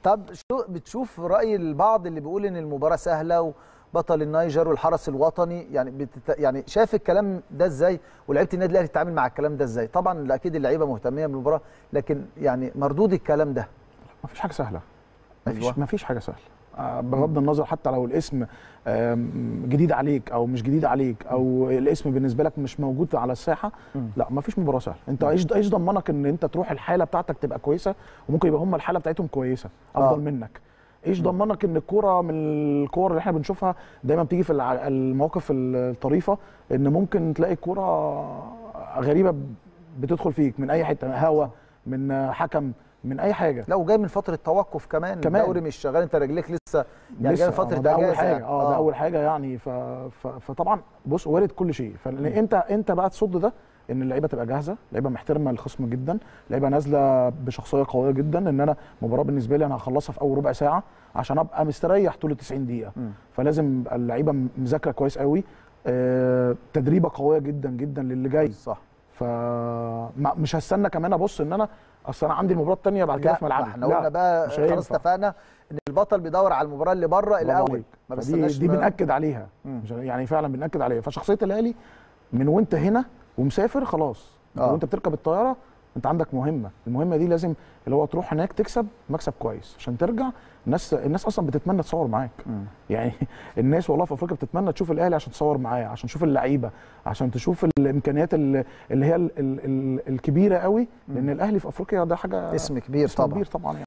طب شو بتشوف راي البعض اللي بيقول ان المباراه سهله وبطل النيجر والحرس الوطني يعني بتت... يعني شايف الكلام ده ازاي ولعيبه النادي الاهلي تتعامل مع الكلام ده ازاي طبعا اكيد اللعيبه مهتميه بالمباراه لكن يعني مردود الكلام ده ما فيش حاجه سهله ما فيش أيوة. ما فيش حاجه سهله آه، بغض النظر حتى لو الاسم آم، جديد عليك او مش جديد عليك او الاسم بالنسبه لك مش موجود على الساحه مم. لا ما فيش مباراه سهله انت ايش ايش ضمنك ان انت تروح الحاله بتاعتك تبقى كويسه وممكن يبقى هم الحاله بتاعتهم كويسه افضل آه. منك ايش ضمنك ان الكوره من الكور اللي احنا بنشوفها دايما بتيجي في الع- المواقف الطريفه ان ممكن تلاقي الكوره غريبه بتدخل فيك من اي حته هوا من حكم من اي حاجه لا وجاي من فتره توقف كمان كمان. الدوري مش شغال انت رجليك لسه يعني جاي من لسه، فتره آه، ده اول اجازه حاجه يعني. اه ده اول حاجه يعني ف... ف... فطبعا بص وارد كل شيء فان انت انت بقى تصد ده ان اللعيبه تبقى جاهزه اللعيبه محترمه الخصم جدا اللعيبه نازله بشخصيه قويه جدا ان انا مباراه بالنسبه لي انا هخلصها في اول ربع ساعه عشان ابقى مستريح طول ال 90 دقيقه مم. فلازم يبقى اللعيبه مذاكره كويس قوي آه، تدريبه قويه جدا جدا للي جاي صح فمش هستنى كمان ابص ان انا اصل انا عندي المباراه الثانيه بعد كده لا في ما ملعبي احنا لا، قلنا بقى مش خلاص هينفع. اتفقنا ان البطل بيدور على المباراه اللي بره برافو الاول عليك. ما فدي بستناش دي ما- بنأكد عليها مم. مش- يعني فعلا بنأكد عليها فشخصيه الاهلي من وانت هنا ومسافر خلاص آه. آه. وانت بتركب الطياره انت عندك مهمه المهمه دي لازم اللي هو تروح هناك تكسب مكسب كويس عشان ترجع الناس الناس اصلا بتتمنى تصور معاك مم. يعني الناس والله في افريقيا بتتمنى تشوف الاهلي عشان تصور معاه عشان تشوف اللعيبه عشان تشوف الامكانيات اللي اللي هي ال ال ال الكبيره قوي لان الاهلي في افريقيا ده حاجه اسم كبير اسم طبعا كبير طبعا يعني